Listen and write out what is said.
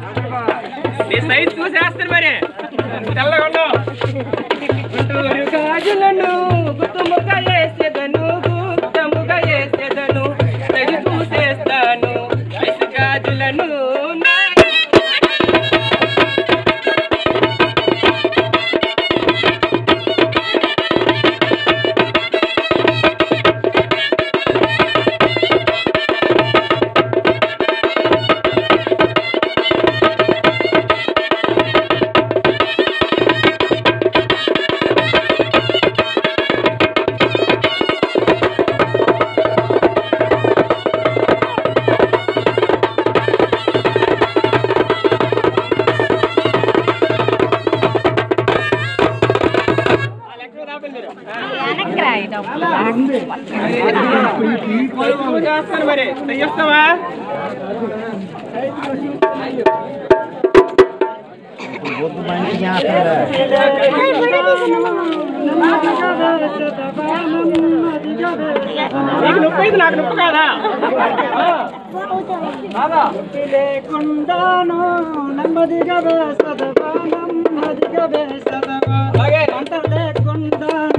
నీ సైజ్ చూసేస్తారు మరి తెల్లగా ఉండవు గుంటూరు గాజులను గుర్తుముగా వేసేదను గుర్తముగా వేసేదను తెగి చూసేస్తాను ఐసు గాజులను నా చేస్తాను మరి చెయ్యొస్తావా నీకు నొప్పి అయితే నాకు నొప్పి కాదా లేకుండాను నెమ్మదిగా వేసదవా నెమ్మదిగా వేసదవా అలాగే అంత లేకుండాను